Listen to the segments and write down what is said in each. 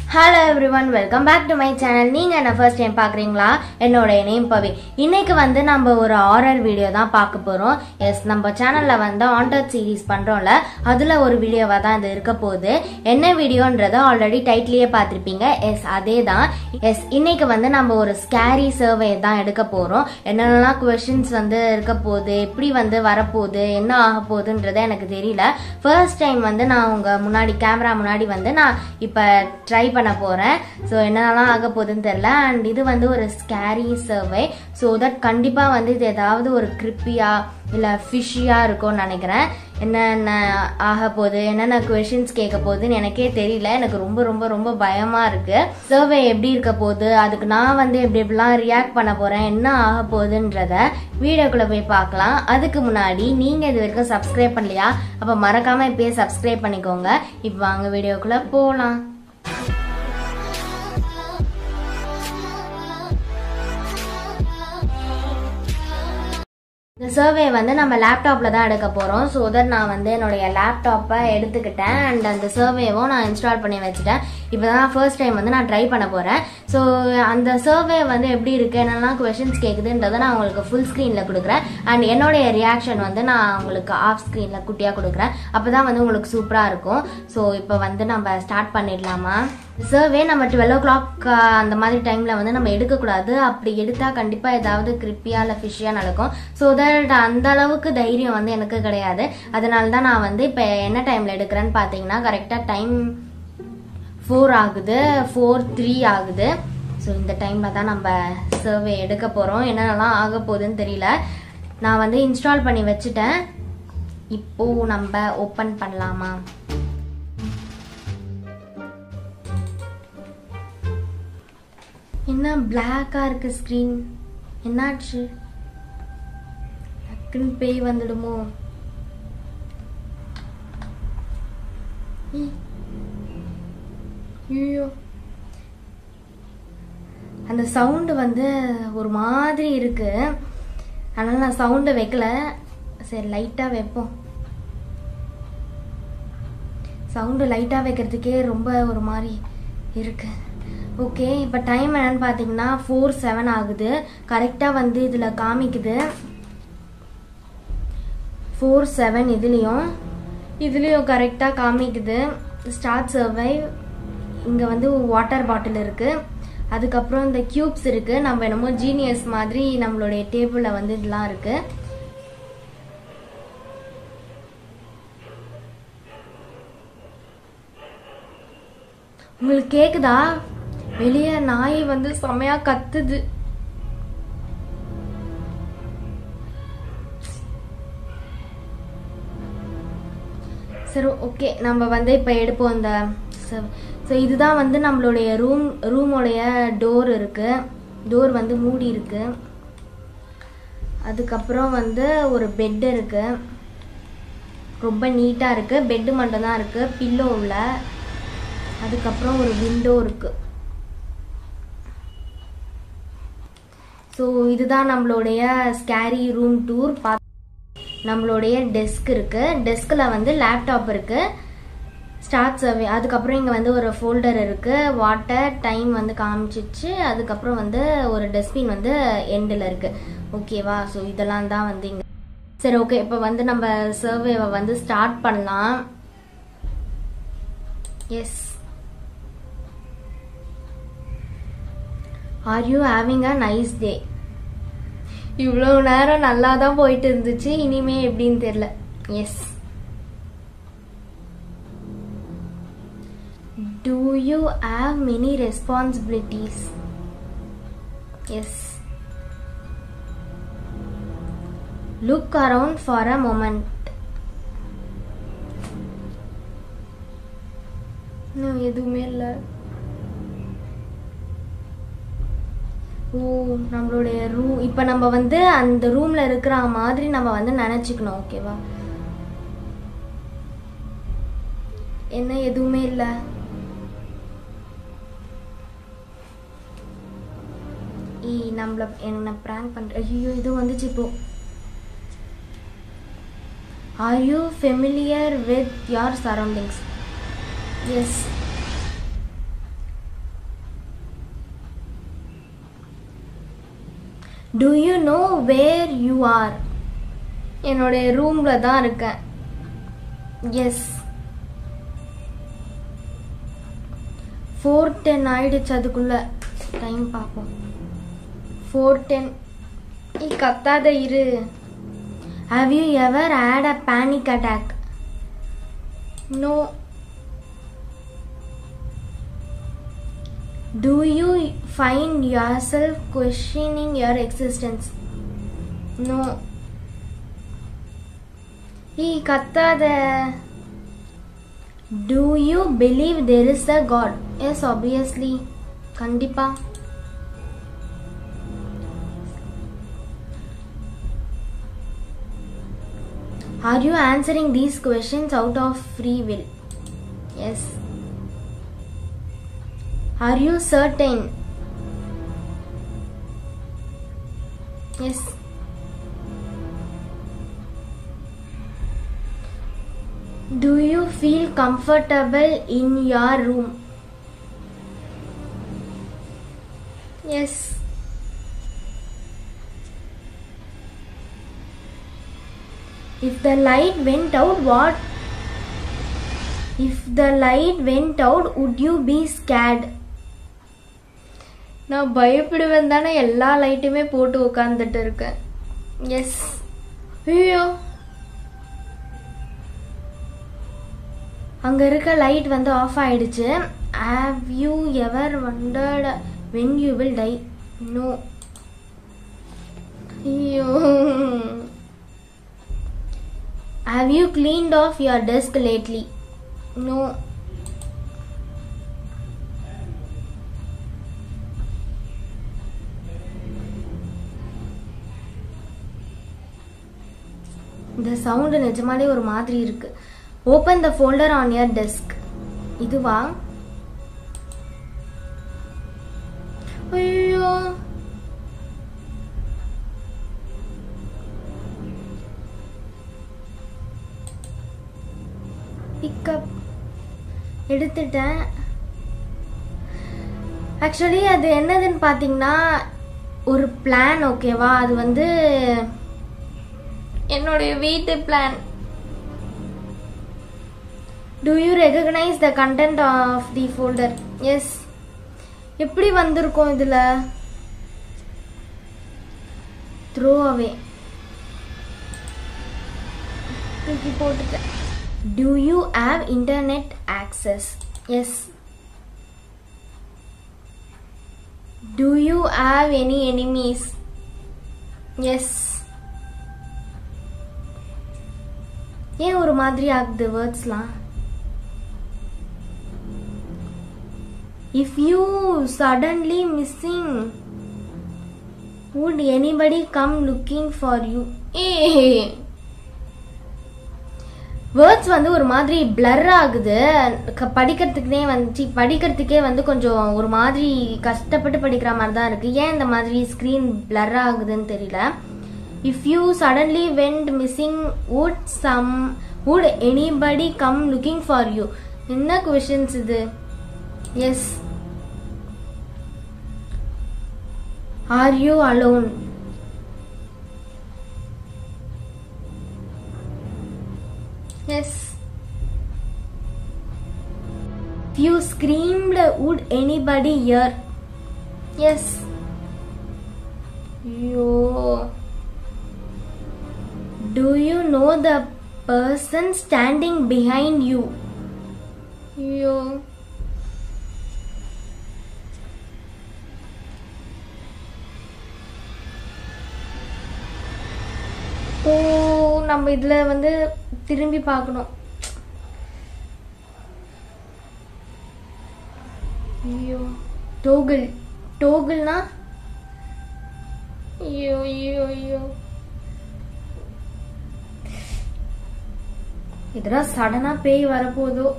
Hello everyone welcome back to my channel நீங்கள் என்ன first time பார்க்குறீங்களா என்னோட நேம் பவி இன்னைக்கு வந்து நம்ம ஒரு ஆரர் வீடியோ தான் பார்க்க போகிறோம் எஸ் நம்ம சேனலில் வந்து ஆண்டட் சீரீஸ் பண்ணுறோம்ல அதில் ஒரு வீடியோவாக தான் இது இருக்க போகுது என்ன வீடியோன்றதை ஆல்ரெடி டைட்லேயே பார்த்துருப்பீங்க எஸ் அதே தான் எஸ் இன்னைக்கு வந்து நம்ம ஒரு ஸ்கேரி சர்வே தான் எடுக்க போகிறோம் என்னென்னலாம் கொஷின்ஸ் வந்து இருக்க போகுது எப்படி வந்து வரப்போகுது என்ன ஆக போகுதுன்றது எனக்கு தெரியல ஃபர்ஸ்ட் டைம் வந்து நான் உங்கள் முன்னாடி கேமரா முன்னாடி வந்து நான் இப்போ ட்ரை பண்ண போகிறேன் ஸோ என்னென்னலாம் ஆக போகுதுன்னு தெரில அண்ட் இது வந்து ஒரு ஸ்கேரி சர்வே ஸோ தட் கண்டிப்பாக வந்து இது ஏதாவது ஒரு கிரிப்பியாக இல்லை ஃபிஷ்ஷியாக இருக்கும்னு நினைக்கிறேன் என்னென்ன ஆக போகுது என்னென்ன கொஷின்ஸ் கேட்க போகுதுன்னு எனக்கே தெரியல எனக்கு ரொம்ப ரொம்ப ரொம்ப பயமாக இருக்குது சர்வே எப்படி இருக்க போகுது அதுக்கு நான் வந்து எப்படி எப்படிலாம் ரியாக்ட் பண்ண போகிறேன் என்ன ஆக போகுதுன்றத வீடியோக்குள்ளே போய் பார்க்கலாம் அதுக்கு முன்னாடி நீங்கள் இது வரைக்கும் சப்ஸ்கிரைப் பண்ணலையா அப்போ மறக்காமல் இப்பயே சப்ஸ்கிரைப் பண்ணிக்கோங்க இப்போ வாங்க வீடியோக்குள்ளே போகலாம் இந்த சர்வே வந்து நம்ம லேப்டாப்பில் தான் எடுக்க போகிறோம் ஸோ தட் நான் வந்து என்னுடைய லேப்டாப்பை எடுத்துக்கிட்டேன் அண்ட் அந்த சர்வேவும் நான் இன்ஸ்டால் பண்ணி வச்சுட்டேன் இப்போ தான் ஃபர்ஸ்ட் டைம் வந்து நான் ட்ரை பண்ண போகிறேன் ஸோ அந்த சர்வே வந்து எப்படி இருக்குது என்னெல்லாம் கொஷின்ஸ் கேட்குதுன்றதை நான் உங்களுக்கு ஃபுல் ஸ்க்ரீனில் கொடுக்குறேன் அண்ட் என்னுடைய ரியாக்ஷன் வந்து நான் உங்களுக்கு ஆஃப் ஸ்க்ரீனில் குட்டியாக கொடுக்குறேன் அப்போ தான் வந்து உங்களுக்கு சூப்பராக இருக்கும் ஸோ இப்போ வந்து நம்ம ஸ்டார்ட் பண்ணிடலாமா சர்வே நம்ம டுவெல் ஓ கிளாக் அந்த மாதிரி டைமில் வந்து நம்ம எடுக்கக்கூடாது அப்படி எடுத்தால் கண்டிப்பாக ஏதாவது கிரிப்பியாக இல்லை ஃபிஷ்ஷியாக நடக்கும் ஸோ தட் அந்த அளவுக்கு தைரியம் வந்து எனக்கு கிடையாது அதனால தான் நான் வந்து இப்போ என்ன டைமில் எடுக்கிறேன்னு பார்த்தீங்கன்னா கரெக்டாக டைம் ஃபோர் ஆகுது ஃபோர் த்ரீ ஆகுது ஸோ இந்த டைமில் தான் நம்ம சர்வே எடுக்க போகிறோம் என்னென்னலாம் ஆக போகுதுன்னு தெரியல நான் வந்து இன்ஸ்டால் பண்ணி வச்சுட்டேன் இப்போது நம்ம ஓப்பன் பண்ணலாமா என்ன பிளாக்காக இருக்கு ஸ்க்ரீன் என்னாச்சு டக்குன்னு பேய் வந்துடுமோ ஐயோ அந்த சவுண்டு வந்து ஒரு மாதிரி இருக்கு அதனால நான் சவுண்டை வைக்கல சரி லைட்டாக வைப்போம் சவுண்டு லைட்டாக வைக்கிறதுக்கே ரொம்ப ஒரு மாதிரி இருக்கு ஓகே இப்போ டைம் என்னன்னு பார்த்தீங்கன்னா ஃபோர் செவன் ஆகுது கரெக்டாக வந்து இதில் காமிக்குது ஃபோர் செவன் இதுலேயும் இதுலேயும் கரெக்டாக காமிக்குது ஸ்டார்ட் சர்வை இங்கே வந்து வாட்டர் பாட்டில் இருக்குது அதுக்கப்புறம் இந்த க்யூப்ஸ் இருக்குது நம்ம என்னமோ ஜீனியஸ் மாதிரி நம்மளுடைய டேபிளில் வந்து இதெல்லாம் இருக்குது உங்களுக்கு கேக்குதா வெளியே நாய் வந்து செமையா கத்துது சரி ஓகே நம்ம வந்து இப்போ எடுப்போம் இந்த ஸோ இதுதான் வந்து நம்மளுடைய ரூம் ரூமோடைய டோர் இருக்கு டோர் வந்து மூடி இருக்கு அதுக்கப்புறம் வந்து ஒரு பெட் இருக்கு ரொம்ப நீட்டாக இருக்கு பெட்டு மட்டும்தான் இருக்கு பில்லோ உள்ள அதுக்கப்புறம் ஒரு விண்டோ இருக்கு ஸோ இதுதான் நம்மளுடைய ஸ்கேரி ரூம் டூர் பா நம்மளுடைய டெஸ்க் இருக்கு டெஸ்கில் வந்து லேப்டாப் இருக்கு ஸ்டார்ட் சர்வே அதுக்கப்புறம் இங்கே வந்து ஒரு ஃபோல்டர் இருக்கு வாட்டர் டைம் வந்து காமிச்சிச்சு அதுக்கப்புறம் வந்து ஒரு டஸ்ட்பின் வந்து எண்டில் இருக்கு ஓகேவா ஸோ இதெல்லாம் தான் வந்து இங்கே சரி ஓகே இப்போ வந்து நம்ம சர்வேவை வந்து ஸ்டார்ட் பண்ணலாம் yes are you having a nice day இவ்வளோ நேரம் நல்லா தான் போயிட்டு இருந்துச்சு இனிமே எப்படின்னு தெரியல yes do you have many responsibilities yes look around for a moment இன்னும் எதுவுமே இல்லை ஓ நம்மளுடைய ரூம் இப்போ நம்ம வந்து அந்த ரூம்ல இருக்கிற மாதிரி நம்ம வந்து நினச்சிக்கணும் ஓகேவா என்ன எதுவுமே இல்லை ஈ நம்மள என்ன ப்ராங்க் பண்ற ஐயோ இது வந்துச்சு இப்போ are you familiar with your surroundings yes do you know where you are என்னுடைய ரூம்ல தான் இருக்கேன் எஸ் ஃபோர் டென் ஆயிடுச்சு அதுக்குள்ள டைம் பார்ப்போம் ஃபோர் டென் நீ கத்தாத இரு have you ever had a panic attack no Do you find yourself questioning your existence? No. ஏய் கத்தாத Do you believe there is a God? Yes, obviously. கண்டிப்பா Are you answering these questions out of free will? Yes. Are you certain? Yes. Do you feel comfortable in your room? Yes. If the light went out, what? If the light went out, would you be scared? நான் பயப்படுவேன் தானே எல்லா லைட்டுமே போட்டு உட்காந்துட்டு இருக்கேன் S ஐயோ அங்க இருக்க லைட் வந்து ஆஃப் ஆயிடுச்சு have you ever wondered when you will die no ஐயோ have you cleaned off your desk lately no இந்த சவுண்டு நிஜமாலே ஒரு மாதிரி இருக்கு open the folder on your desk இதுவா ஐயோ பிக்கப் எடுத்துட்டேன் ஆக்சுவலி அது என்னதுன்னு பார்த்தீங்கன்னா ஒரு பிளான் ஓகேவா அது வந்து என்னுடைய வீட்டு plan do you recognise the content of the folder yes எப்படி வந்திருக்கும் இதில் த்ரோ அவே தூக்கி போட்டுட்டேன் do you have internet access yes do you have any enemies yes ஏன் ஒரு மாதிரி ஆகுது வேர்ட்ஸ்லாம் if you suddenly missing would anybody come looking for you ஏ வேர்ட்ஸ் வந்து ஒரு மாதிரி blur ஆகுது க- படிக்கிறதுக்குனே வந்து படிக்கிறதுக்கே வந்து கொஞ்சம் ஒரு மாதிரி கஷ்டப்பட்டு படிக்கிற மாதிரி தான் இருக்கு ஏன் இந்த மாதிரி ஸ்க்ரீன் blur ஆகுதுன்னு தெரியல if you suddenly went missing would some would anybody come looking for you என்ன கொஷின்ஸ் இது yes are you alone yes you screamed would anybody hear yes ஐயோ Do you know the person standing behind you? ஐயோ ஓ நம்ம இதுல வந்து திரும்பி பார்க்கணும் ஐயோ டோகிள் டோகிள்னா ஐயோ ஐயோ ஐயோ இதெல்லாம் சடனா பேய் வரப்போதோ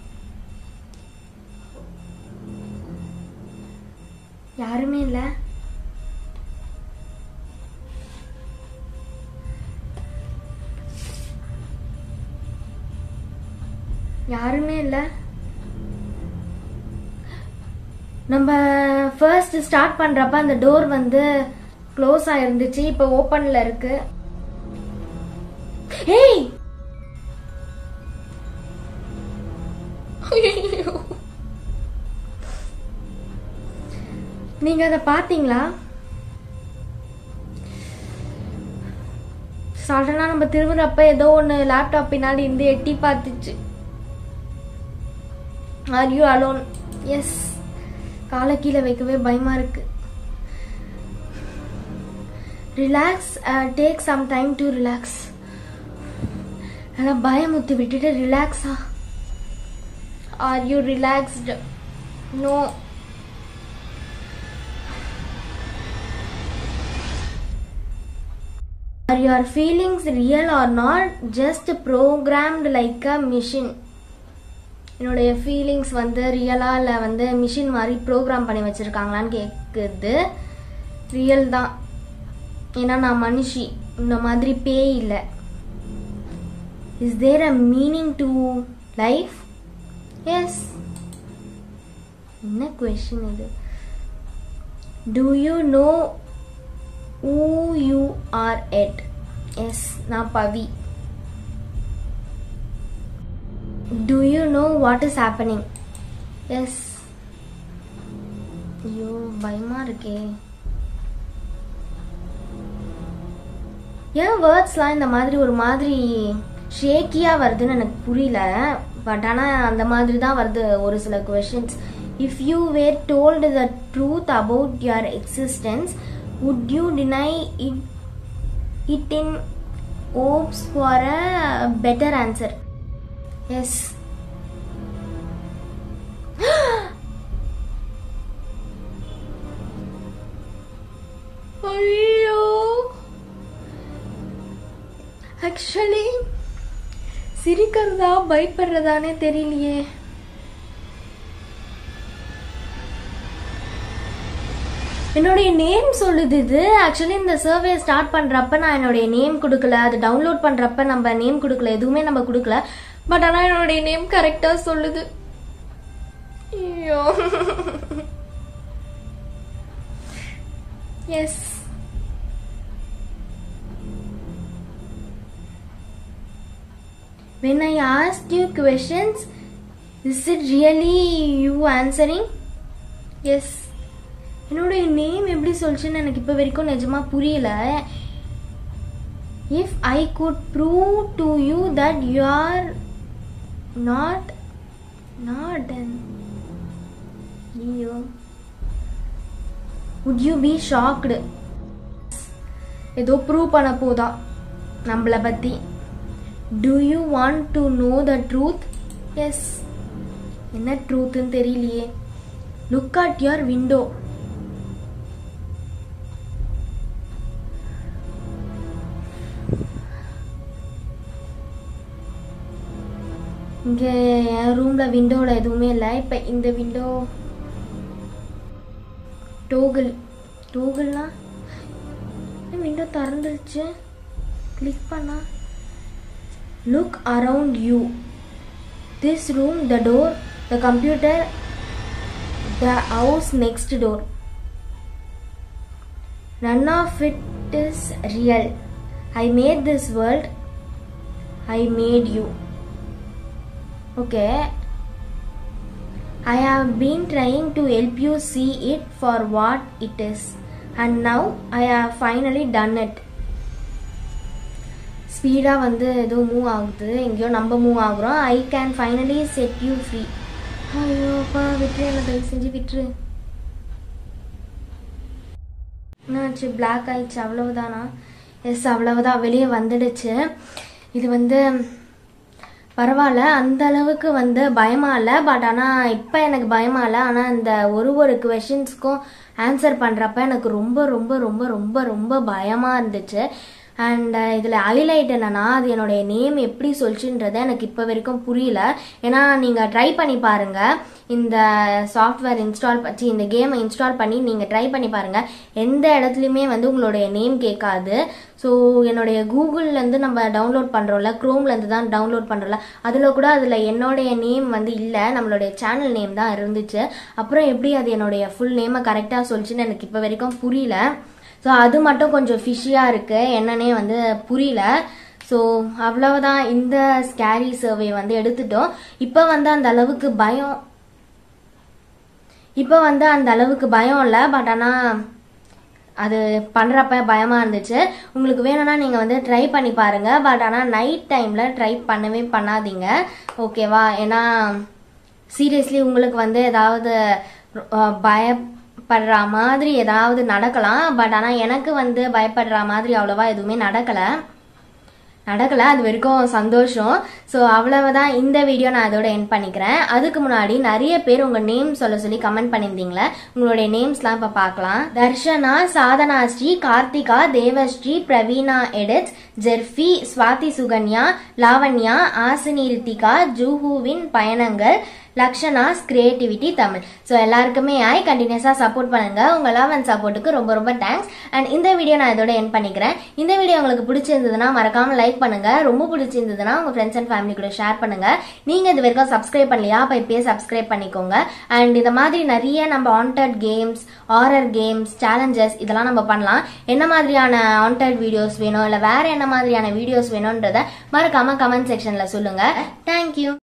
யாருமே இல்ல யாருமே இல்ல நம்ம ஃபர்ஸ்ட் ஸ்டார்ட் பண்றப்ப அந்த டோர் வந்து க்ளோஸ் ஆயிருந்துச்சு இப்போ ஓப்பன்ல இருக்கு ஏய் ஐயோ. நீங்க அதை பாத்தீங்களா சடனா நம்ம திரும்புறப்ப ஏதோ ஒன்று லேப்டாப் பின்னாடி இருந்து எட்டி பார்த்துச்சு ஆர் யூ அலோன் எஸ் காலை கீழே வைக்கவே பயமா இருக்கு relax take some time to relax ஆனால் பயமுத்தி விட்டுட்டு ரிலாக்ஸா are you relaxed no Are your feelings real or not just programmed like a machine? என்னுடைய ஃபீலிங்ஸ் வந்து ரியலா இல்லை வந்து மிஷின் மாதிரி ப்ரோக்ராம் பண்ணி வச்சிருக்காங்களான்னு கேட்குது ரியல் தான் ஏன்னா நான் மனுஷி இந்த மாதிரி பேய் இல்லை is there a meaning to life yes என்ன கொஷின் இது do you know who you are at yes நான் Pavi do you know what is happening yes ஐயோ பயமா இருக்கே ஏன் வேர்ட்ஸ்லாம் இந்த மாதிரி ஒரு மாதிரி ஷேக்கியாக வருதுன்னு எனக்கு புரியல பட் ஆனால் அந்த மாதிரி தான் வருது ஒரு சில questions if you were told the truth about your existence would you deny it, it in hopes for a better answer yes ஐயோ ஆக்சுவலி சிரிக்கிறதா பயப்படுறதானே தெரியலையே என்னுடைய நேம் சொல்லுது இது ஆக்சுவலி இந்த சர்வே ஸ்டார்ட் பண்றப்ப நான் என்னுடைய நேம் கொடுக்கல அது டவுன்லோட் பண்றப்ப நம்ம நேம் கொடுக்கல எதுவுமே நம்ம கொடுக்கல பட் ஆனா என்னுடைய நேம் கரெக்டா சொல்லுது ஐயோ yes When I asked you questions, is it really you answering? Yes. என்னுடைய நேம் எப்படி சொல்லுச்சுன்னு எனக்கு இப்போ வரைக்கும் நிஜமா புரியல if I could prove to you that you are not not ஐயோ would யூ பி ஷாக்டு ஏதோ ப்ரூவ் பண்ண போதா நம்மளை பற்றி do you want to know the truth yes என்ன ட்ரூத்துன்னு தெரியலையே லுக் அட் யுவர் விண்டோ இங்கே என் ரூமில் விண்டோவில் எதுவுமே இல்லை இப்போ இந்த விண்டோ டோகிள் டோகிள்னா விண்டோ திறந்துருச்சு கிளிக் பண்ணா look around you this room the door the computer the house next door none of it is real i made this world i made you okay i have been trying to help you see it for what it is and now i have finally done it ஸ்பீடாக வந்து ஏதோ move ஆகுது எங்கேயோ நம்ம move ஆகுறோம் I can finally set you free ஐயோப்பா விட்டுரு என்ன தயவு செஞ்சு விட்டுரு என்னாச்சு பிளாக் ஆயிடுச்சு அவ்வளவுதானா எஸ் அவ்வளவுதான் வெளியே வந்துடுச்சு இது வந்து பரவாயில்ல அந்த அளவுக்கு வந்து பயமா இல்லை பட் ஆனால் இப்போ எனக்கு பயமா இல்லை ஆனால் இந்த ஒரு ஒரு கொஷின்ஸ்க்கும் ஆன்சர் பண்ணுறப்ப எனக்கு ரொம்ப ரொம்ப ரொம்ப ரொம்ப ரொம்ப பயமாக இருந்துச்சு அண்ட் இதில் ஹைலைட் என்னன்னா அது என்னுடைய நேம் எப்படி சொல்லிச்சுன்றதை எனக்கு இப்போ வரைக்கும் புரியல ஏன்னா நீங்கள் ட்ரை பண்ணி பாருங்கள் இந்த சாஃப்ட்வேர் இன்ஸ்டால் பண்ணி இந்த கேமை இன்ஸ்டால் பண்ணி நீங்கள் ட்ரை பண்ணி பாருங்கள் எந்த இடத்துலையுமே வந்து உங்களுடைய நேம் கேட்காது ஸோ என்னுடைய கூகுள்லேருந்து நம்ம டவுன்லோட் பண்ணுறோம்ல க்ரோம்லேருந்து தான் டவுன்லோட் பண்ணுறோம்ல அதில் கூட அதில் என்னுடைய நேம் வந்து இல்லை நம்மளுடைய சேனல் நேம் தான் இருந்துச்சு அப்புறம் எப்படி அது என்னுடைய ஃபுல் நேமை கரெக்டாக சொல்லிச்சுன்னு எனக்கு இப்போ வரைக்கும் புரியல ஸோ அது மட்டும் கொஞ்சம் ஃபிஷ்ஷியாக இருக்குது என்னன்னே வந்து புரியல ஸோ அவ்வளவுதான் இந்த ஸ்கேரி சர்வே வந்து எடுத்துட்டோம் இப்போ வந்து அந்த அளவுக்கு பயம் இப்போ வந்து அந்த அளவுக்கு பயம் இல்லை பட் ஆனால் அது பண்ணுறப்ப பயமாக இருந்துச்சு உங்களுக்கு வேணும்னா நீங்கள் வந்து ட்ரை பண்ணி பாருங்கள் பட் ஆனால் நைட் டைமில் ட்ரை பண்ணவே பண்ணாதீங்க ஓகேவா ஏன்னா சீரியஸ்லி உங்களுக்கு வந்து ஏதாவது அஹ், பயப்படுற மாதிரி ஏதாவது நடக்கலாம் பட் ஆனால் எனக்கு வந்து பயப்படுற மாதிரி அவ்வளோவா எதுவுமே நடக்கலை நடக்கல அது வரைக்கும் சந்தோஷம் ஸோ அவ்வளவுதான் இந்த வீடியோ நான் இதோட என் பண்ணிக்கிறேன் அதுக்கு முன்னாடி நிறைய பேர் உங்க நேம் சொல்ல சொல்லி கமெண்ட் பண்ணியிருந்தீங்களே உங்களுடைய நேம்ஸ்லாம் இப்போ பார்க்கலாம் தர்ஷனா சாதனா ஸ்ரீ கார்த்திகா தேவஸ்ரீ பிரவீனா எடிட்ஸ் ஜெர்ஃபி ஸ்வாதி சுகன்யா லாவண்யா ஆசினி ரித்திகா ஜூஹுவின் பயணங்கள் லக்ஷனாஸ் கிரியேட்டிவிட்டி தமிழ் ஸோ எல்லாருக்குமே ஆய் கண்டினியூஸாக சப்போர்ட் பண்ணுங்க உங்க லவ் அண்ட் சப்போர்ட்டுக்கு ரொம்ப ரொம்ப தேங்க்ஸ் அண்ட் இந்த வீடியோ நான் இதோட என் பண்ணிக்கிறேன் இந்த வீடியோ உங்களுக்கு பிடிச்சிருந்ததுன்னா மறக்காம லைக் பண்ணுங்க ரொம்ப பிடிச்சிருந்ததுன்னா உங்க ஃப்ரெண்ட்ஸ் அண்ட் ஃபேமிலி கூட ஷேர் பண்ணுங்க நீங்க இது வரைக்கும் சப்ஸ்கிரைப் பண்ணலையா அப்போ இப்பயே சப்ஸ்கிரைப் பண்ணிக்கோங்க அண்ட் இந்த மாதிரி நிறைய நம்ம haunted games horror games challenges இதெல்லாம் நம்ம பண்ணலாம் என்ன மாதிரியான ஆண்டட் வீடியோஸ் வேணும் இல்லை வேற என்ன மாதிரியான வீடியோஸ் வேணும்ன்றத மறக்காம கமெண்ட் செக்ஷன்ல சொல்லுங்க தேங்க்யூ